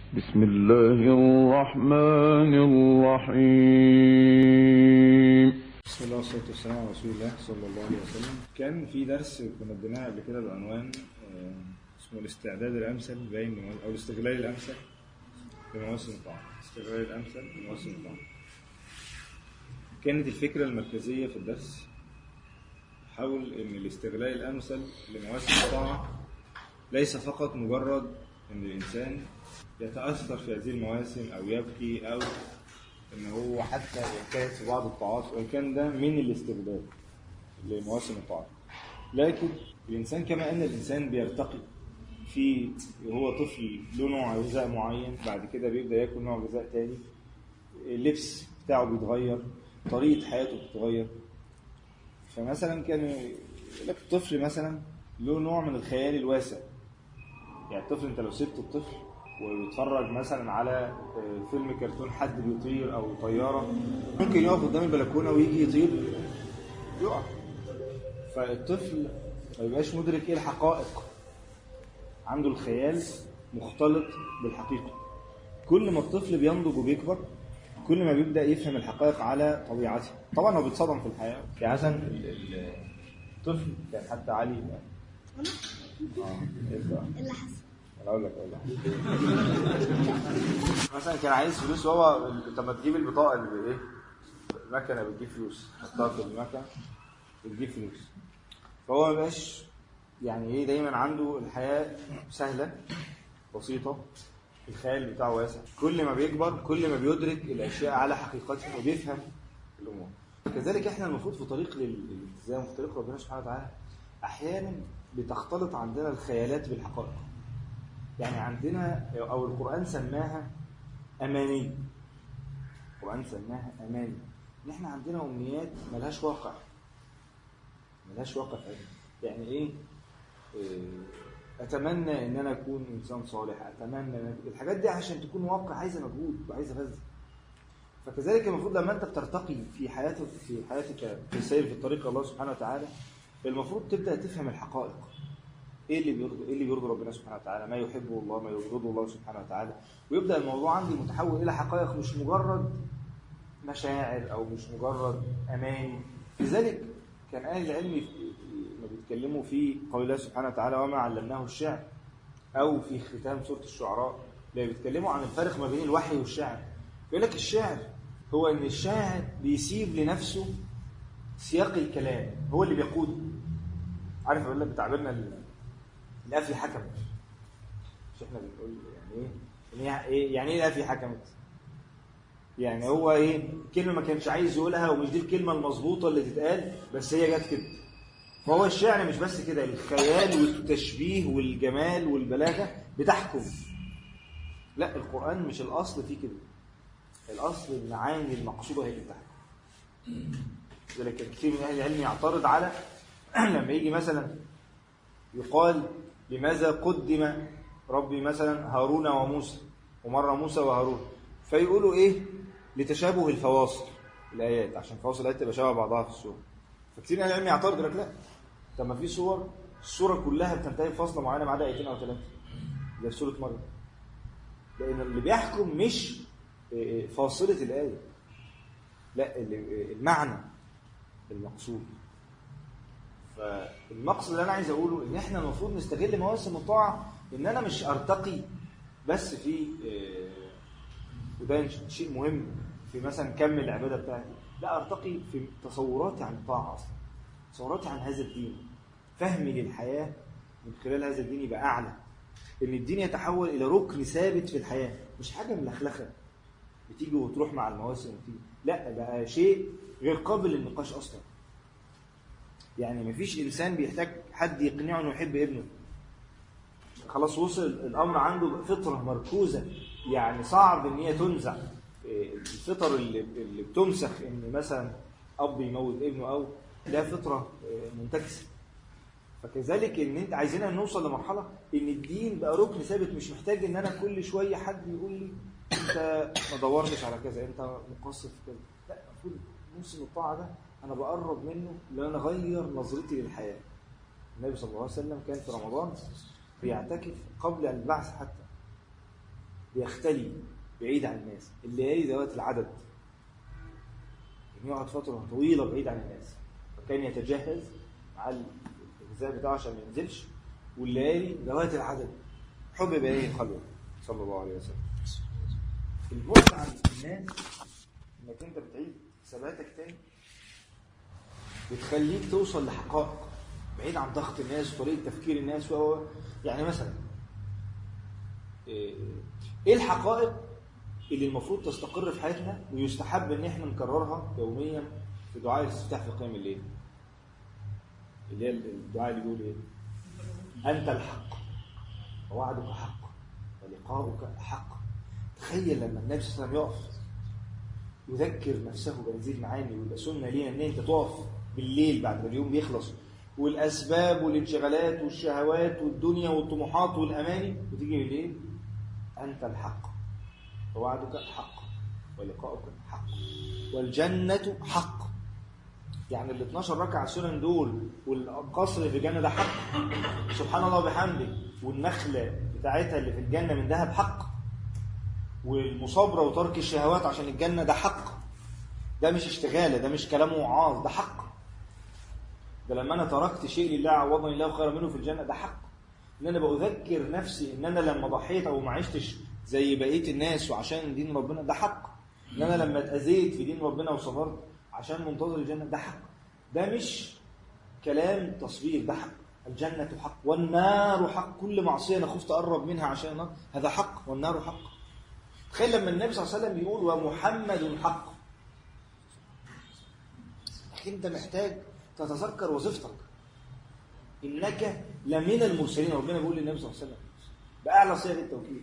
بسم الله الرحمن الرحيم بسم الله والصلاة والسلام على رسول الله صلى الله عليه وسلم كان في درس كنا اديناه قبل كده بعنوان آه، اسمه الاستعداد الأمثل بين أو الاستغلال الأمثل لمواسم الطعام الاستغلال الأمثل لمواسم الطعام كانت الفكرة المركزية في الدرس حول أن الاستغلال الأمثل لمواسم الطاعة ليس فقط مجرد أن الإنسان يتأثر في هذه المواسم أو يبكي أو ان هو حتى يجتهد في بعض الطاعات وان كان ده من الاستغلال لمواسم الطاعات لكن الانسان كما ان الانسان بيرتقي في وهو طفل له نوع غذاء معين بعد كده بيبدا ياكل نوع غذاء تاني اللبس بتاعه بيتغير طريقه حياته بتتغير فمثلا كان يقول لك الطفل مثلا له نوع من الخيال الواسع يعني الطفل انت لو سبت الطفل ويتفرج مثلا على آه، فيلم كرتون حد بيطير او طياره ممكن يقف قدام البلكونه ويجي يطير يقع فالطفل ما يبقاش مدرك ايه الحقائق عنده الخيال مختلط بالحقيقه كل ما الطفل بينضج وبيكبر كل ما بيبدا يفهم الحقائق على طبيعته طبعا هو بيتصدم في الحياه يعني مثلا ال- ال- الطفل كان حتى علي اه إيه بقى؟ اللي حصل انا اقول لك اقول لك مثلا كان عايز فلوس وهو طب ما تجيب البطاقه اللي بايه المكنه بتجيب فلوس حطها في المكنه بتجيب فلوس فهو ما بقاش يعني ايه دايما عنده الحياه سهله بسيطه الخيال بتاعه واسع كل ما بيكبر كل ما بيدرك الاشياء على حقيقتها وبيفهم الامور كذلك احنا المفروض في طريق لل- للالتزام وفي طريق ربنا سبحانه وتعالى احيانا بتختلط عندنا الخيالات بالحقائق يعني عندنا او القران سماها اماني القران سماها اماني ان احنا عندنا امنيات ملهاش واقع ملهاش واقع فعلي يعني ايه إيه، اتمنى ان انا اكون انسان صالح اتمنى إن الحاجات دي عشان تكون واقع عايزه مجهود وعايزه بذل فكذلك المفروض لما انت بترتقي في حياتك في حياتك في السير في طريق الله سبحانه وتعالى المفروض تبدا تفهم الحقائق ايه اللي بيرضي ايه اللي بيرضي ربنا سبحانه وتعالى ما يحبه الله ما يبغضه الله سبحانه وتعالى ويبدا الموضوع عندي متحول الى حقائق مش مجرد مشاعر او مش مجرد اماني لذلك كان اهل العلم ما بيتكلموا في قول الله سبحانه وتعالى وما علمناه الشعر او في ختام سوره الشعراء اللي بيتكلموا عن الفرق ما بين الوحي والشعر يقول لك الشعر هو ان الشاعر بيسيب لنفسه سياق الكلام هو اللي بيقوده عارف اقول لك بتعبيرنا ال- القافية حكمت مش احنا بنقول يعني ايه يعني ايه يعني ايه القافية حكمت يعني هو ايه كلمة ما كانش عايز يقولها ومش دي الكلمة المظبوطة اللي تتقال بس هي جت كده فهو الشعر مش بس كده الخيال والتشبيه والجمال والبلاغة بتحكم لا القرآن مش الأصل فيه كده الأصل المعاني المقصودة هي اللي بتحكم لذلك كثير من أهل العلم يعترض على لما يجي مثلا يقال لماذا قدم ربي مثلا هارون وموسى ومرة موسى وهارون فيقولوا ايه لتشابه الفواصل الايات عشان فواصل الايات تبقى شبه بعضها في السوره فكتير من اهل العلم يعترض يقول لك لا طب ما في صور السوره كلها بتنتهي بفاصله معينه ما عدا ايتين او ثلاثه زي في سوره مريم لان اللي بيحكم مش إيه، فاصله الايه لا اللي- المعنى المقصود فالمقصد اللي انا عايز اقوله ان احنا المفروض نستغل مواسم الطاعه ان انا مش ارتقي بس في آه، وده شيء مهم في مثلا كم العباده بتاعتي لا ارتقي في تصوراتي عن الطاعه اصلا تصوراتي عن هذا الدين فهمي للحياه من خلال هذا الدين يبقى اعلى ان الدين يتحول الى ركن ثابت في الحياه مش حاجه ملخلخه بتيجي وتروح مع المواسم وتيجي لا بقى شيء غير قابل للنقاش اصلا يعني مفيش انسان بيحتاج حد يقنعه انه يحب ابنه خلاص وصل الامر عنده فطره مركوزه يعني صعب ان هي تنزع إيه، الفطر اللي, اللي بتمسخ ان مثلا اب يموت ابنه او ده فطره إيه، منتكسه فكذلك ان انت عايزين نوصل لمرحله ان الدين بقى ركن ثابت مش محتاج ان انا كل شويه حد يقول لي انت ما دورتش على كذا انت مقصر في كذا لا المفروض موسم الطاعه ده انا بقرب منه لان انا اغير نظرتي للحياه النبي صلى الله عليه وسلم كان في رمضان بيعتكف قبل البعث حتى بيختلي بعيد عن الناس الليالي ذوات العدد يعني يقعد فترة طويلة بعيد عن الناس فكان يتجهز مع الغذاء بتاعه عشان ما ينزلش والليالي ذوات العدد حبب إليه قلبه صلى الله عليه وسلم المتعة الناس انك انت بتعيد ثباتك تاني بتخليك توصل لحقائق بعيد عن ضغط الناس وطريقه تفكير الناس و يعني مثلا ايه إيه الحقائق اللي المفروض تستقر في حياتنا ويستحب ان احنا نكررها يوميا في دعاء الاستفتاح في قيام الليل اللي هي الدعاء اللي بيقول ايه انت الحق ووعدك حق ولقاؤك حق تخيل لما النبي صلى الله عليه وسلم يقف يذكر نفسه بهذه المعاني ويبقى سنه لينا ان انت تقف بالليل بعد ما اليوم بيخلص والاسباب والانشغالات والشهوات والدنيا والطموحات والاماني وتيجي بالليل انت الحق ووعدك حق ولقاؤك حق والجنه حق يعني ال 12 ركعه سنن دول والقصر اللي في الجنه ده حق سبحان الله وبحمده والنخله بتاعتها اللي في الجنه من ذهب حق والمصابرة وترك الشهوات عشان الجنة ده حق ده مش اشتغالة ده مش كلام وعاظ ده حق ده لما أنا تركت شيء لله عوضني الله خيرا منه في الجنة ده حق إن أنا بأذكر نفسي إن أنا لما ضحيت أو ما عشتش زي بقية الناس وعشان دين ربنا ده حق إن أنا لما اتأذيت في دين ربنا وصبرت عشان منتظر الجنة ده حق ده مش كلام تصوير ده حق الجنة حق والنار حق كل معصية أنا خفت أقرب منها عشان النار هذا حق والنار حق تخيل لما النبي صلى الله عليه وسلم يقول ومحمد حق لكن انت محتاج تتذكر وظيفتك انك لمن المرسلين ربنا بيقول للنبي صلى الله عليه وسلم باعلى صيغ التوكيد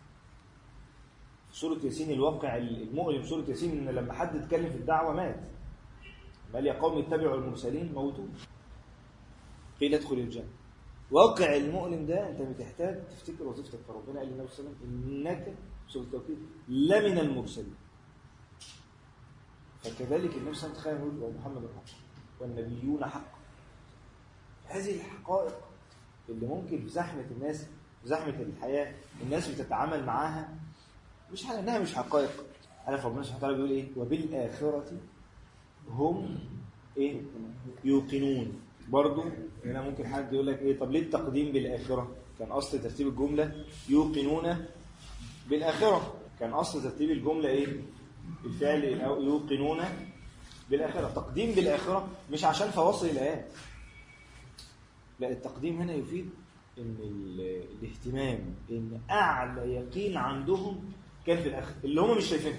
في سوره ياسين الواقع المؤلم في سوره ياسين ان لما حد اتكلم في الدعوه مات قال يا قوم اتبعوا المرسلين موتوا قيل ادخل الجنه واقع المؤلم ده انت بتحتاج تفتكر وظيفتك فربنا قال للنبي صلى الله عليه وسلم انك سورة التوكيد لمن المرسلين فكذلك النبي صلى الله عليه وسلم يقول ومحمد حق والنبيون حق هذه الحقائق اللي ممكن في زحمة الناس في زحمة الحياة الناس بتتعامل معاها مش على انها مش حقائق عارف ربنا سبحانه وتعالى بيقول ايه وبالآخرة هم ايه يوقنون برضو هنا ممكن حد يقول لك ايه طب ليه التقديم بالآخرة كان أصل ترتيب الجملة يوقنون بالآخرة كان أصل ترتيب الجملة إيه؟ الفعل يوقنون بالآخرة تقديم بالآخرة مش عشان فواصل الآيات لا التقديم هنا يفيد إن الاهتمام إن أعلى يقين عندهم كان في الآخرة اللي هم مش شايفينه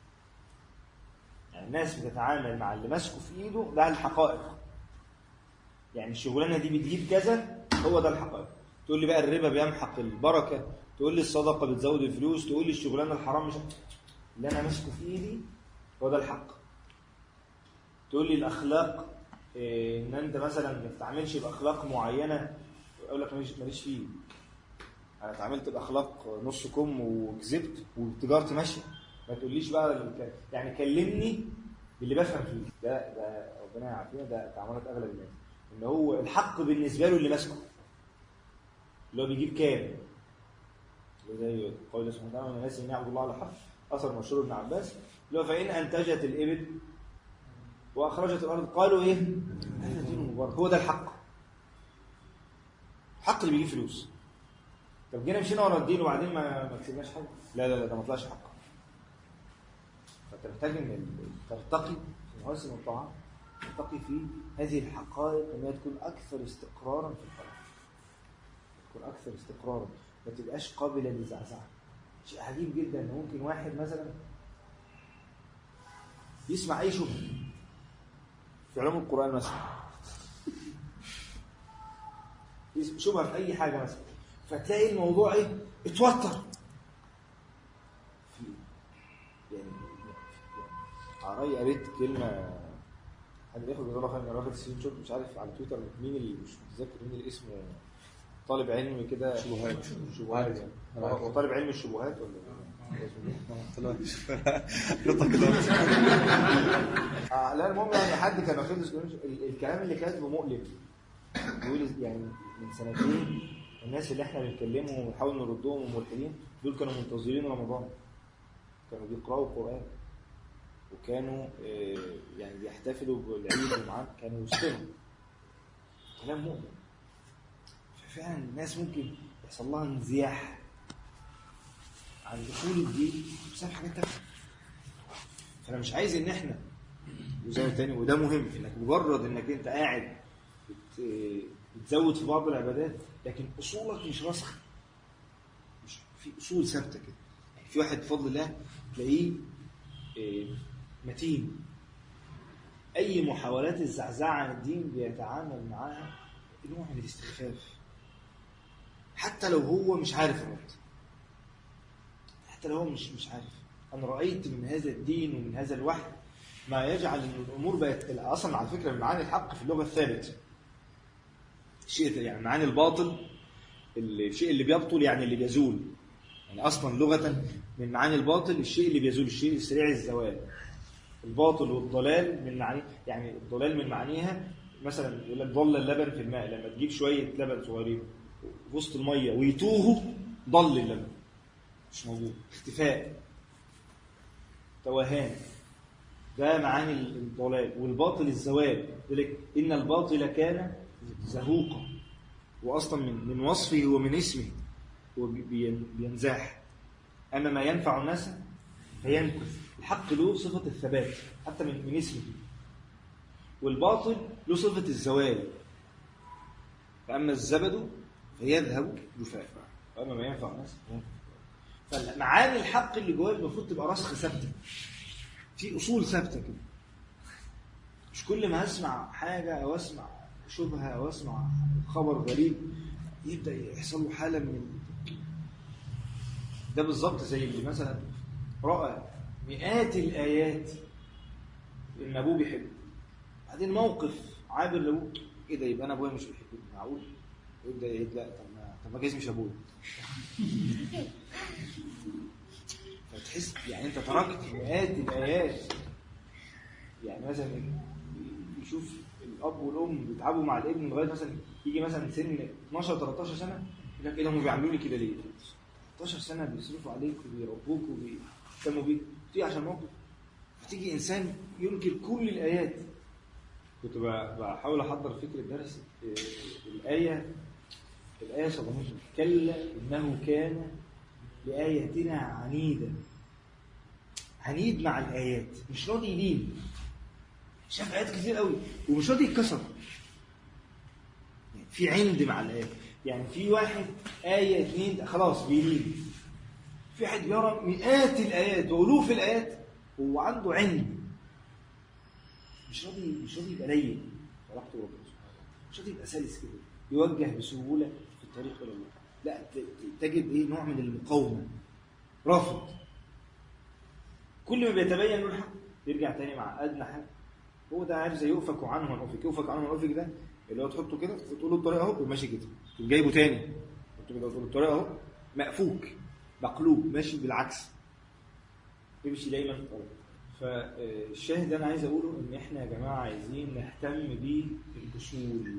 يعني الناس بتتعامل مع اللي ماسكه في إيده ده الحقائق يعني الشغلانة دي بتجيب كذا هو ده الحقائق تقول لي بقى الربا بيمحق البركة تقول لي الصدقة بتزود الفلوس تقول لي الشغلانة الحرام مش اللي أنا ماسكه في إيدي هو ده الحق تقول لي الأخلاق إيه إن أنت مثلا ما تتعاملش بأخلاق معينة أقول لك ماليش ماليش فيه أنا اتعاملت بأخلاق نص كم وكذبت وتجارتي ماشية ما تقوليش بقى يعني كلمني باللي بفهم فيه ده ده ربنا يعافينا ده تعاملات أغلب الناس إن هو الحق بالنسبة له اللي ماسكه اللي هو بيجيب كام زي قول الله سبحانه وتعالى الناس ان يعبدوا الله على حق اثر مشهور ابن عباس اللي هو فان انتجت الابل واخرجت الارض قالوا ايه؟ هذا دين مبارك هو ده الحق الحق اللي بيجيب فلوس طب جينا مشينا ورا الدين وبعدين ما ما كسبناش حاجه لا لا لا ده ما طلعش حق فانت محتاج ان ترتقي في مواسم الطاعات ترتقي في هذه الحقائق انها تكون اكثر استقرارا في القلب تكون اكثر استقرارا ما تبقاش قابله للزعزعه شيء عجيب جدا ان ممكن واحد مثلا يسمع اي شبهه في علوم القران مثلا شبهه في اي حاجه مثلا فتلاقي الموضوع ايه اتوتر في يعني عراي قريت كلمه حد بياخد جزاه الله خير انا واخد سكرين شوت مش عارف على تويتر مين اللي مش متذكر مين اللي اسمه طالب علم كده شبهات شبهات يعني هو طالب علم الشبهات ولا آه لا المهم يعني حد كان واخد سكرين شوت ال- الكلام اللي كاتبه مؤلم بيقول يعني من سنتين الناس اللي احنا بنكلمهم ونحاول نردهم وملحدين دول كانوا منتظرين رمضان كانوا بيقرأوا القرآن وكانوا آه، يعني بيحتفلوا بالعيد ومعاه كانوا وسطهم كلام مؤمن ففعلا الناس ممكن يحصل لها انزياح عن دخول الدين بسبب حاجات تافهه فانا مش عايز ان احنا وزي تاني وده مهم انك مجرد انك انت قاعد بت- بتزود في بعض العبادات لكن اصولك مش راسخه مش في اصول ثابته كده يعني في واحد بفضل الله تلاقيه آه، متين اي محاولات الزعزعه عن الدين بيتعامل معاها نوع من الاستخفاف حتى لو هو مش عارف الرد حتى لو هو مش مش عارف انا رايت من هذا الدين ومن هذا الوحي ما يجعل ان الامور بقت اصلا على فكره من معاني الحق في اللغه الثابت الشيء يعني معاني الباطل الشيء اللي بيبطل يعني اللي بيزول يعني اصلا لغه من معاني الباطل الشيء اللي بيزول الشيء السريع الزوال الباطل والضلال من معاني يعني الضلال من معانيها مثلا يقول لك ضل اللبن في الماء لما تجيب شويه لبن صغيرين في وسط الميه ويتوهوا ضل اللبن مش موجود اختفاء توهان ده معاني الضلال والباطل الزوال يقول لك ان الباطل كان زهوقا واصلا من من وصفه ومن اسمه هو بي- بين- بينزاح اما ما ينفع الناس فينكث الحق له صفه الثبات حتى من من اسمه والباطل له صفه الزوال فاما الزبد فيذهب جفاء واما ما ينفع الناس فينكث فمعاني الحق اللي جواه المفروض تبقى راسخه ثابته في اصول ثابته كده مش كل ما اسمع حاجه او اسمع شبهه او اسمع خبر غريب يبدا يحصل له حاله من ده بالظبط زي اللي مثلا راى مئات الايات ان ابوه بيحبه بعدين موقف عابر لابوه ايه ده يبقى انا ابويا مش بيحبني معقول يبدا يقول لا طب ما طب ما جايز مش ابويا فتحس يعني انت تركت مئات الايات يعني مثلا يشوف الاب والام بيتعبوا مع الابن لغايه مثلا يجي مثلا سن 12 13 سنه يقول لك ايه ده هم بيعملوا لي كده ليه؟ 13 سنه بيصرفوا عليك وبيربوك وبيهتموا بيك تيجي عشان موقف فتيجي انسان ينكر كل الايات كنت ب- بحاول احضر فكره درس إيه، الايه الايه صدمتني كلا انه كان لآياتنا عنيدا عنيد مع الآيات مش راضي يلين شاف آيات كتير قوي ومش راضي يتكسر يعني في عند مع الآيات يعني في واحد آية اتنين خلاص بيلين في واحد بيرى مئات الآيات وألوف الآيات هو عنده عند مش راضي مش راضي يبقى لين في علاقته بربنا سبحانه وتعالى مش راضي يبقى سلس كده يوجه بسهولة في الطريق إلى الله لا ت- ت- تجد ايه نوع من المقاومة رافض كل ما بيتبين له الحق يرجع تاني مع ادنى حاجه هو ده عارف زي يؤفك عنه ونؤفك يؤفك عنه ونؤفك ده اللي هو تحطه كده وتقول له الطريقه اهو وماشي كده تقوم جايبه تاني تحطه كده وتقول له الطريقه اهو مقفوك مقلوب ماشي بالعكس يمشي دايما في الطريق فالشاهد اللي انا عايز اقوله ان احنا يا جماعه عايزين نهتم بالاصول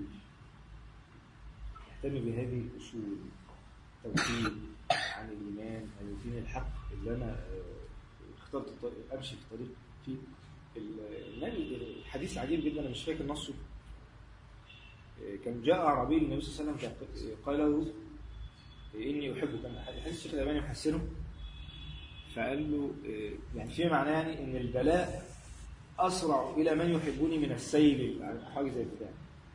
نهتم بهذه الاصول توحيد عن الايمان عن الدين الحق اللي انا آه، اخترت الطريق امشي في الطريق فيه ال- النبي الحديث عجيب جدا انا مش فاكر نصه آه، كان جاء اعرابي للنبي صلى الله عليه وسلم كان- قال له اني احبك كان الحديث الشيخ الالباني محسنه فقال له آه، يعني في معناه يعني ان البلاء اسرع الى من يحبني من السيل حاجه زي كده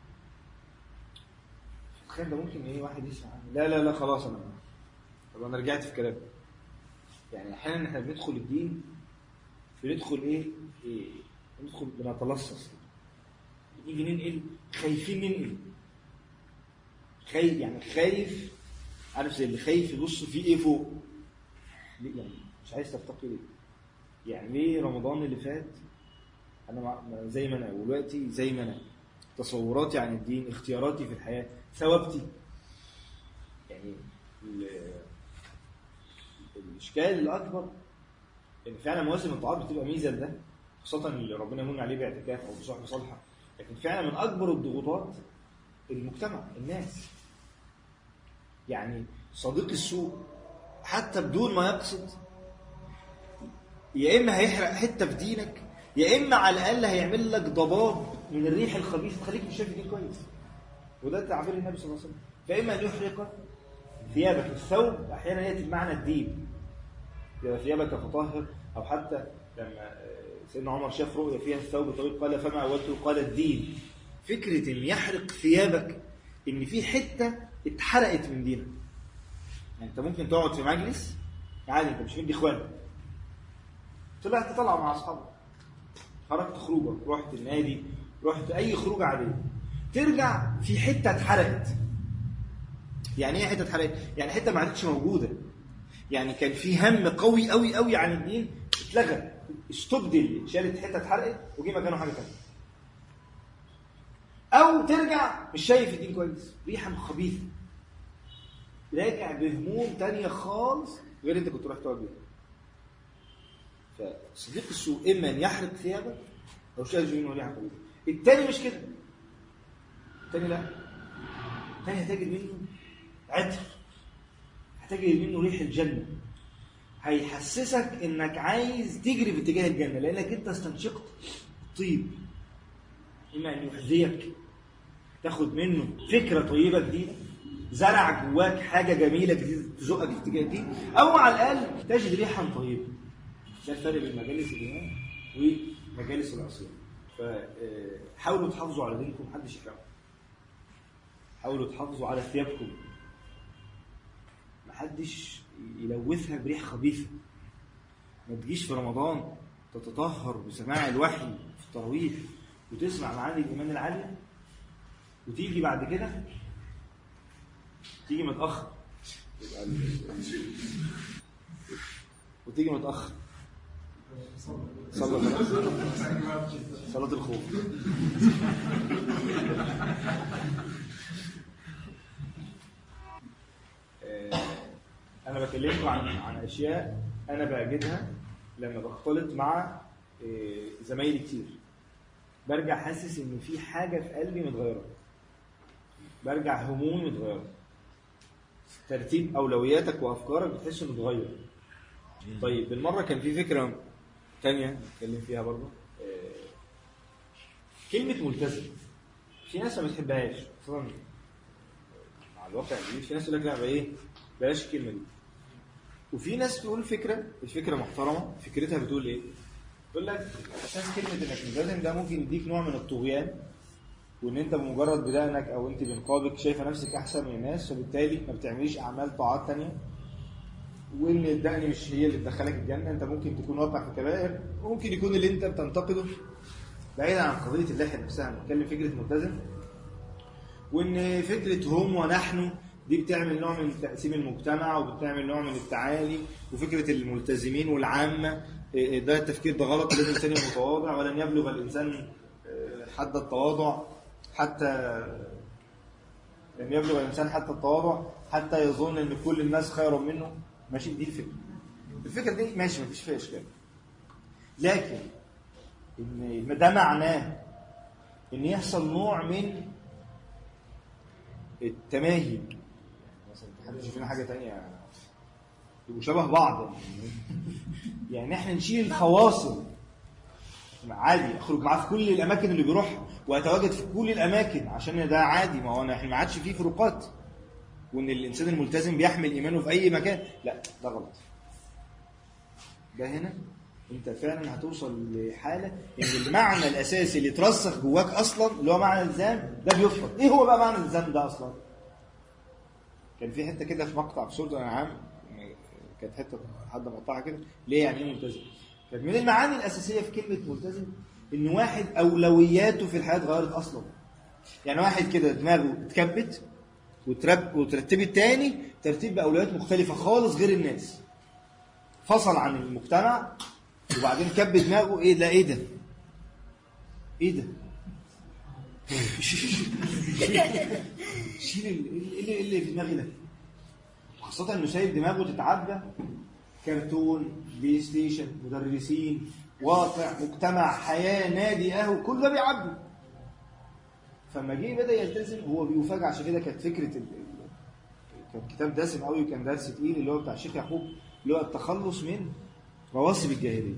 تخيل ده ممكن ايه واحد يسمع عنه لا لا لا خلاص انا طب انا رجعت في كلامي يعني احيانا احنا بندخل الدين بندخل ايه, إيه بندخل بنتلصص نيجي ننقل خايفين ننقل خايف يعني خايف عارف زي اللي خايف يبص في ايه فوق ليه يعني مش عايز ترتقي ليه يعني ليه رمضان اللي فات انا مع- ما- زي ما انا ودلوقتي زي ما انا تصوراتي عن الدين اختياراتي في الحياه ثوابتي يعني ال- الاشكال الاكبر ان فعلا مواسم الطاعات بتبقى ميزه لده خاصه اللي ربنا يمن عليه باعتكاف او بصحبه صالحه لكن فعلا من اكبر الضغوطات المجتمع الناس يعني صديق السوء حتى بدون ما يقصد يا اما هيحرق حته في دينك يا اما على الاقل هيعمل لك ضباب من الريح الخبيث تخليك مش شايف الدين كويس وده تعبير النبي صلى الله عليه وسلم فاما ان يحرق ثيابك الثوب احيانا ياتي بمعنى الدين يا ثيابك فطهر او حتى لما آه، سيدنا عمر شاف رؤيا فيها الثوب طويل قال فما اولته قال الدين فكره ان يحرق ثيابك ان في حته اتحرقت من دينك يعني انت ممكن تقعد في مجلس عادي انت مش مدي اخوانك طلعت تطلع مع اصحابك خرجت خروجه رحت النادي رحت اي خروجه عاديه ترجع في حته اتحرقت يعني ايه حته اتحرقت يعني حته ما عادتش موجوده يعني كان في هم قوي قوي قوي عن الدين اتلغى استبدل شالت حته اتحرقت وجي مكانه حاجه ثانيه او ترجع مش شايف الدين كويس ريحه خبيثه راجع بهموم تانية خالص غير انت كنت رايح تقعد بيها فصديق السوء اما ان يحرق ثيابك او شاهد منه ريحه خبيثه التاني مش كده التاني لا التاني هتجد منه عطر هتجد منه ريح الجنه هيحسسك انك عايز تجري في اتجاه الجنه لانك انت استنشقت الطيب اما ان يحذيك تاخد منه فكره طيبه جديده زرع جواك حاجه جميله جديده تزقك في اتجاه الدين او على الاقل تجد ريحا طيبه ده الفرق بين مجالس الايمان ومجالس العصيان فحاولوا تحافظوا على دينكم محدش يحرمكم حاولوا تحافظوا على ثيابكم محدش يلوثها بريح خبيثه ما تجيش في رمضان تتطهر بسماع الوحي في التراويح وتسمع معاني الايمان العاليه وتيجي بعد كده تيجي متاخر يبقى ال- وتيجي متاخر صلى صلاة الخوف آه، انا بكلمكم عن عن اشياء انا بجدها لما بختلط مع آه، زمايلي كتير برجع حاسس ان في حاجه في قلبي متغيره برجع همومي متغيره ترتيب اولوياتك وافكارك بتحس انه اتغير طيب بالمره كان في فكره تانية نتكلم فيها برضه آه، كلمه ملتزم في ناس ما بتحبهاش خصوصا مع الواقع الجديد في ناس يقول لك لا بقى ايه بلاش الكلمه دي وفي ناس تقول فكره الفكره محترمه فكرتها بتقول ايه؟ تقول لك اساس كلمه انك ملتزم ده ممكن يديك نوع من الطغيان وان انت بمجرد بدانك او انت بنقابك شايفه نفسك احسن من الناس فبالتالي ما بتعمليش اعمال طاعات تانية وان الدقن مش هي اللي تدخلك الجنه انت ممكن تكون واقع في كبائر وممكن يكون اللي انت بتنتقده بعيدا عن قضيه اللحيه نفسها بنتكلم فكره ملتزم وان فكره هم ونحن دي بتعمل نوع من تقسيم المجتمع وبتعمل نوع من التعالي وفكره الملتزمين والعامه إيه، ده التفكير ده غلط لازم الانسان يبقى متواضع ولن يبلغ الانسان آه، حد التواضع حتى لم يبلغ الانسان حتى التواضع حتى يظن ان كل الناس خير منه ماشي دي الفكره الفكره دي ماشي مفيش فيها اشكال لكن ان ده معناه ان يحصل نوع من التماهي مثلا حد يشوف لنا حاجه تانية يبقوا شبه بعض يعني يعني احنا نشيل الفواصل عادي اخرج معاه في كل الاماكن اللي بيروحها واتواجد في كل الاماكن عشان ده عادي ما هو أنا- احنا ما عادش فيه فروقات وان الانسان الملتزم بيحمل ايمانه في اي مكان لا ده غلط ده هنا انت فعلا هتوصل لحاله ان المعنى الاساسي اللي اترسخ جواك اصلا اللي هو معنى الالزام ده بيفقد ايه هو بقى معنى الالزام ده اصلا كان في حته كده في مقطع في سوره الانعام كانت حته حد مقطعها كده ليه يعني ايه ملتزم كانت من المعاني الاساسيه في كلمه ملتزم ان واحد اولوياته في الحياه اتغيرت اصلا يعني واحد كده دماغه اتكبت وترب وترتبت تاني ترتيب باولويات مختلفه خالص غير الناس فصل عن المجتمع وبعدين كب دماغه ايه لا ايه ده ايه ده شيل ال- ايه اللي, إيه اللي في دماغي ده خاصة انه سايب دماغه تتعدى كرتون بلاي ستيشن مدرسين واقع مجتمع حياة نادي قهوة كل ده بيعدي فلما جه بدا يلتزم هو بيفاجئ عشان كده كانت فكره ال- ال- كان كتاب دسم قوي وكان درس تقيل اللي هو بتاع الشيخ يعقوب اللي هو التخلص من رواسب الجاهليه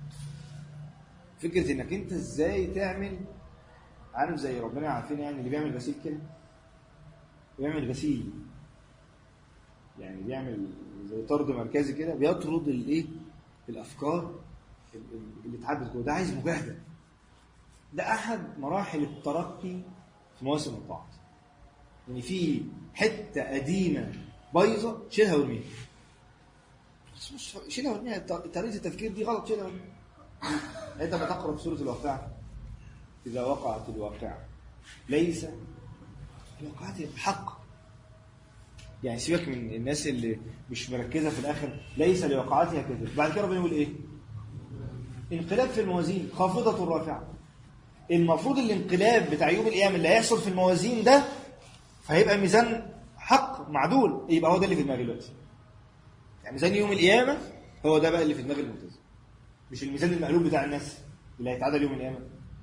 فكره انك انت ازاي تعمل عارف زي ربنا عارفين يعني اللي بيعمل غسيل كده بيعمل غسيل يعني بيعمل زي طرد مركزي كده بيطرد الايه الافكار ال- ال- اللي اتعدت جوه ده عايز مجاهده ده احد مراحل الترقي في مواسم الطاعات يعني في حته قديمه بايظه شيلها وارميها بس مش شيلها وارميها ط- طريقه التفكير دي غلط شيلها وارميها انت لما تقرا في سوره الواقعه اذا وقعت الواقعه ليس الواقعات حق يعني سيبك من الناس اللي مش مركزه في الاخر ليس لوقعاتها كذب بعد كده ربنا يقول ايه انقلاب في الموازين خافضه رافعه المفروض الانقلاب بتاع يوم القيامه اللي هيحصل في الموازين ده فهيبقى ميزان حق معدول يبقى هو ده اللي في دماغي دلوقتي يعني ميزان يوم القيامه هو ده بقى اللي في دماغ الملتزم مش الميزان المقلوب بتاع الناس اللي هيتعدل يوم القيامه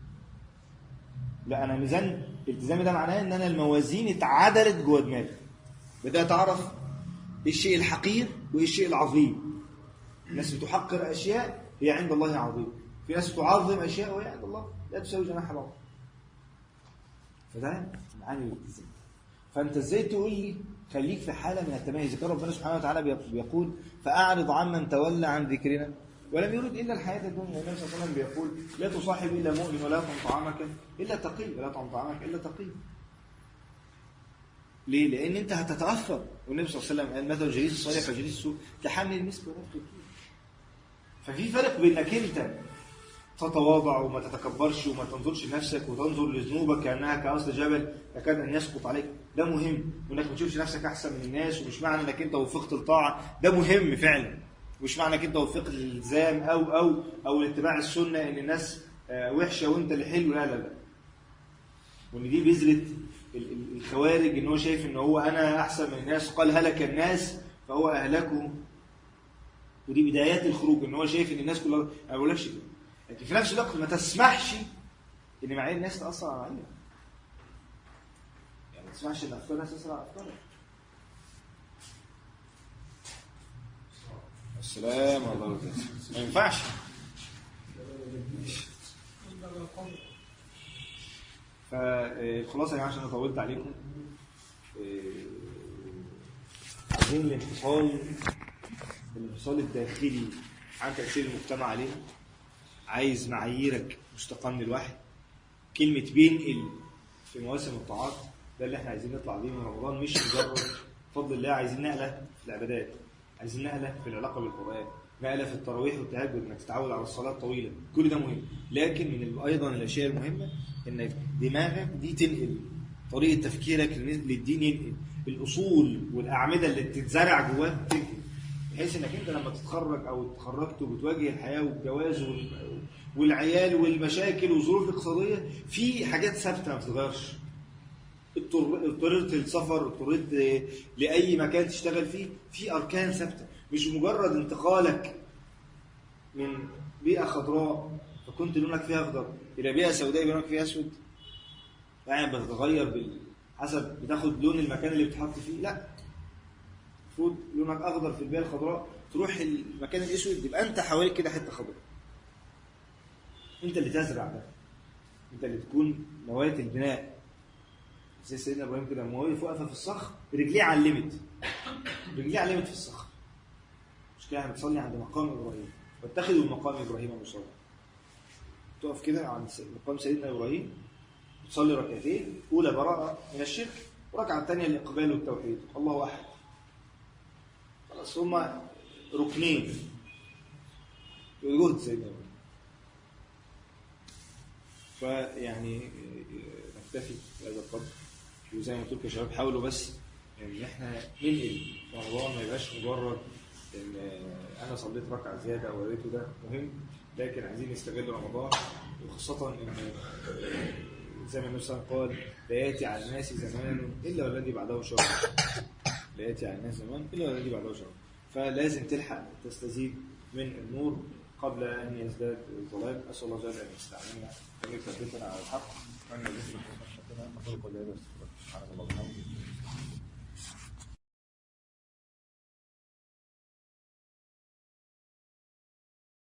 لا انا ميزان التزامي ده معناه ان انا الموازين اتعدلت جوه دماغي بدات اعرف ايه الشيء الحقير وايه الشيء العظيم الناس بتحقر اشياء هي عند الله عظيم في ناس تعظم اشياء وهي عند الله لا تساوي جناح بعض فده معاني الالتزام فانت ازاي تقول لي خليك في حاله من التميز كان ربنا سبحانه وتعالى بيق- بيقول فاعرض عمن تولى عن ذكرنا ولم يرد الا الحياه الدنيا النبي صلى الله عليه وسلم بيقول لا تصاحب الا مؤمن ولا يطعم طعامك الا تقي ولا يطعم طعامك الا تقي ليه؟ لأن أنت هتتأثر والنبي صلى الله عليه وسلم قال مثل جليس الصالح وجليس السوء كحمل المسك ونفخ الطين ففي فرق بين انك انت تتواضع وما تتكبرش وما تنظرش لنفسك وتنظر لذنوبك كانها كاصل جبل يكاد ان يسقط عليك ده مهم وانك ما تشوفش نفسك احسن من الناس ومش معنى انك انت وفقت الطاعه ده مهم فعلا مش معنى انك انت وفقت الالزام او او او لاتباع السنه ان الناس آه، وحشه وانت اللي حلو لا لا لا وان دي بذره ال- ال- الخوارج ان هو شايف ان هو انا احسن من الناس قال هلك الناس فهو اهلكه ودي بدايات الخروج ان هو شايف ان الناس كلها انا ما بقولكش كده لكن في نفس الوقت ما تسمحش ان معايير الناس تاثر على معاييرك يعني ما تسمحش ان افكار الناس تاثر على افكارك السلام الله وبركاته ما ينفعش فالخلاصه يا جماعه عشان انا طولت عليكم آه، عايزين الانفصال الانفصال الداخلي عن تاثير المجتمع علينا عايز معاييرك مستقى من الوحي كلمه بينقل في مواسم الطاعات ده اللي احنا عايزين نطلع بيه من رمضان مش مجرد فضل الله عايزين نقله في العبادات عايزين نقله في العلاقه بالقران نقله في التراويح والتهجد انك تتعود على الصلاه الطويله كل ده مهم لكن من ال- ايضا الاشياء المهمه انك دماغك دي تنقل طريقه تفكيرك لل- للدين ينقل الاصول والاعمده اللي بتتزرع جواك تنقل بحيث انك انت لما تتخرج او اتخرجت وبتواجه الحياه والجواز وال- والعيال والمشاكل والظروف الاقتصاديه في حاجات ثابته ما بتتغيرش اضطر- اضطررت للسفر اضطررت ل- لاي مكان تشتغل فيه في اركان ثابته مش مجرد انتقالك من بيئه خضراء فكنت لونك فيها اخضر الى بيئه سوداء لونك فيها اسود يعني بتتغير بال- حسب بتاخد لون المكان اللي بتحط فيه لا المفروض لونك اخضر في البيئه الخضراء تروح المكان الاسود يبقى انت حواليك كده حته خضراء انت اللي تزرع ده انت اللي تكون نواة البناء زي سيدنا ابراهيم كده لما وقف واقفه في الصخر رجليه علمت رجليه علمت في الصخر مش كده احنا بنصلي عند مقام ابراهيم واتخذوا مقام ابراهيم مصلى تقف كده عند س- مقام سيدنا ابراهيم تصلي ركعتين اولى براءه من الشرك وركعه الثانيه الاقبال والتوحيد الله احد خلاص هما ركنين جهد سيدنا ابراهيم فيعني آه، نكتفي بهذا القدر وزي ما قلت لكم يا شباب حاولوا بس ان احنا ننقل رمضان ما يبقاش مجرد ان آه، انا صليت ركعه زياده او وريته ده مهم لكن عايزين نستغل رمضان وخاصه ان آه، زي ما النبي صلى الله عليه وسلم قال لا ياتي على الناس زمان الا والذي بعده شر لا ياتي على الناس زمان الا والذي بعده شر فلازم تلحق تستزيد من النور قبل ان يزداد الظلام اسال الله جل وعلا ان يستعملنا وان يثبتنا على الحق وان يجزينا خشيتنا نقول قولي هذا واستغفر الله سبحانك اللهم وبحمدك